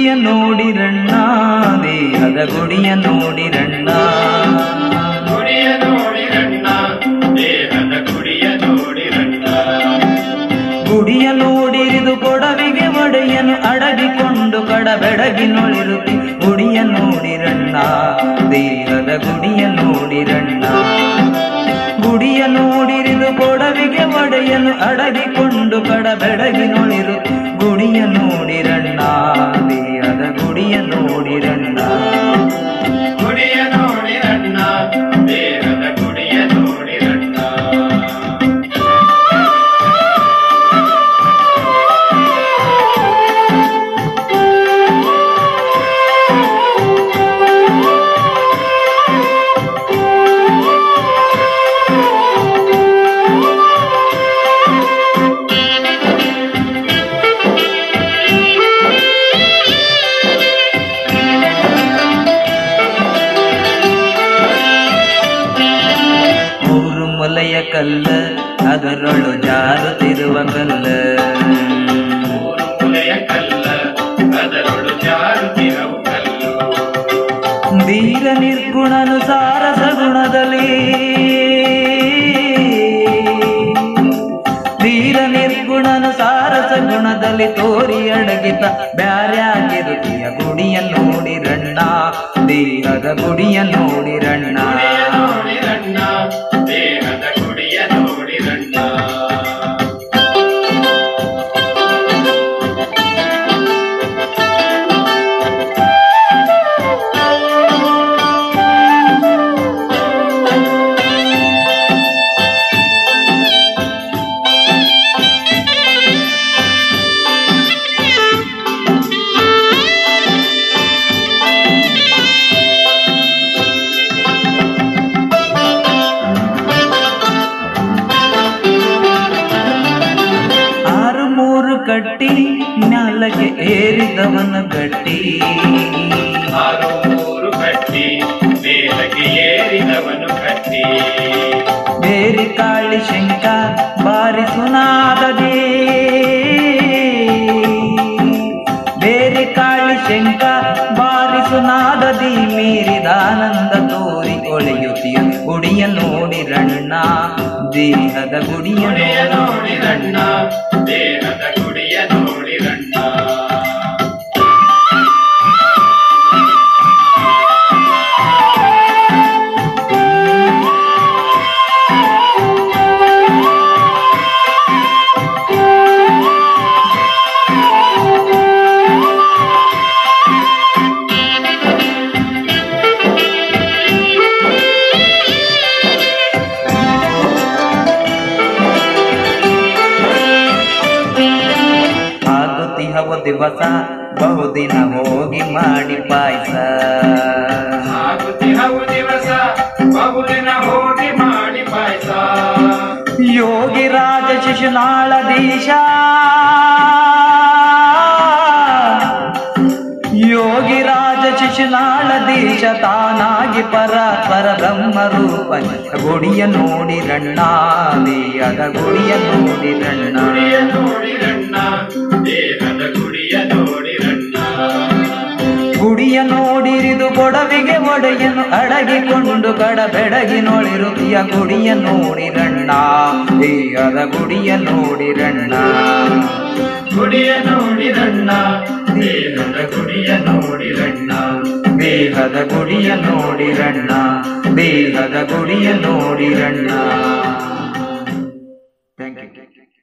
ಗುಡಿಯ ನೋಡಿರಣ್ಣ ದೇಹದ ಗುಡಿಯ ನೋಡಿರಣ್ಣ ಗುಡಿಯ ನೋಡಿರಣ್ಣ ದೇಹದ ಗುಡಿಯ ನೋಡಿರಣ್ಣ ಗುಡಿಯ ನೋಡಿರಿದು ಕೊಡವಿಗೆ ಒಡೆಯನು ಅಡಗಿಕೊಂಡು ಕಡಬೆಡಗಿನೊಳಿರುತ್ತಿ ಗುಡಿಯ ನೋಡಿರಣ್ಣ ದೇಹದ ಗುಡಿಯ ನೋಡಿರಣ್ಣ ಗುಡಿಯ ನೋಡಿರಿದು ಕೊಡವಿಗೆ ಒಡೆಯನು ಅಡಗಿಕೊಂಡು ಕಡಬೆಡಗಿನೊಳಿರು ಗುಡಿಯ ನೋಡಿರಣ್ಣ ದೇಹದ ಗುಡಿಯ ನೋಡಿರಣ್ಣ ಗುಡಿಯ ನೋಡಿರಣ್ಣ ದೇಹದ ಗುಡಿಯ ನೋಡಿರಣ್ಣ ಮೂರು ಮೊಲೆಯ ಕಲ್ಲ ಅದರೊಳು ಜಾರುತ್ತಿರುವ ಕಲ್ಲ ಮೂರು ಮುಲೆಯ ಕಲ್ಲ ಅದರೊಳು ಜಾರುತ್ತಿರವು ಕಲ್ಲು ಧೀರ ನಿರ್ಗುಣನು ಸಾರಸ ಗುಣದಲ್ಲಿ ಧೀರ ನಿರ್ಗುಣನು ಸಾರಸ ಗುಣದಲ್ಲಿ ತೋರಿ ಅಡಗಿತ ಬ್ಯಾರ್ಯಾಗಿರುತ್ತಿಯ ಗುಡಿಯ ನೋಡಿರಣ್ಣ ದೇಹದ ಗುಡಿಯ ನೋಡಿರಣ್ಣ ಗುಡಿಯ ನೋಡಿರಣ್ಣ ದೇಹದ ಗುಡಿಯ ನೋಡಿರಣ್ಣ ಆರು ಮೂರು ಕಟ್ಟಿ ಮ್ಯಾಲಗೆ ಏರಿದವನ ಗಟ್ಟಿ ಆರು ಮೂರು ಕಟ್ಟಿ ಮೇಲಕ್ಕೆ ಏರಿದವನು ಕಟ್ಟಿ ಬೇರಿ ಕಾಳಿ ಶಂಕ ಬಾರಿಸುನಾದದೇ ಬೇರಿ ಕಾಳಿ ಶಂಕ ಬಾರಿಸುನಾದದಿ ಮೀರಿದಾನಂದ ತೋರಿ ಒಳೆಯುತ್ತಿಯ ಗುಡಿಯ ನೋಡಿರಣ್ಣ ದೇಹದ ಗುಡಿಯ ಗುಡಿಯ ನೋಡಿರಣ್ಣ ನೋಡಿರಣ್ಣ ದೇಹದ ಗುಡಿಯ ನೋಡಿರಣ್ಣ ಆಗುತ್ತಿಹವ ದಿವಸ ಬಹುದಿನ ಹೋಗಿ ಮಾಡಿ ಪಾಯಸ ಆಗುತ್ತಿಹವು ದಿವಸ ಬಹುದಿನ ಹೋಗಿ ಮಾಡಿ ಪಾಯಸ ಯೋಗಿ ರಾಜ ಶಿಶುನಾಳದೀಶ ಯೋಗಿ ರಾಜ ಶಿಶುನಾಳದೀಶ ತಾನಾಗಿ ಪರ ಪರ ಬ್ರಹ್ಮ ರೂಪ ಗುಡಿಯ ನೋಡಿರಣ್ಣ ದೇಯದ ಗುಡಿಯ ನೋಡಿರಣ್ಣ ಗುಡಿಯ ನೋಡಿರಣ್ಣ ದೇಹದ ಗುಡಿಯ ನೋಡಿರಣ್ಣ ಗುಡಿಯ ನೋಡಿರಿದು ಕೊಡವಿಗೆ ಒಡೆಯನು ಅಡಗಿಕೊಂಡು ಕಡ ಬೆಡಗಿನೊಳಿರುತ್ತಿಯ ಗುಡಿಯ ನೋಡಿರಣ್ಣ ದೇಹದ ಗುಡಿಯ ನೋಡಿರಣ್ಣ ಗುಡಿಯ ನೋಡಿರಣ್ಣ ದೇಹದ ಗುಡಿಯ ನೋಡಿರಣ್ಣ ದೇಹದ ಗುಡಿಯ ನೋಡಿರಣ್ಣ ದೇಹದ ಗುಡಿಯ ನೋಡಿರಣ್ಣ ಥ್ಯಾಂಕ್ ಯು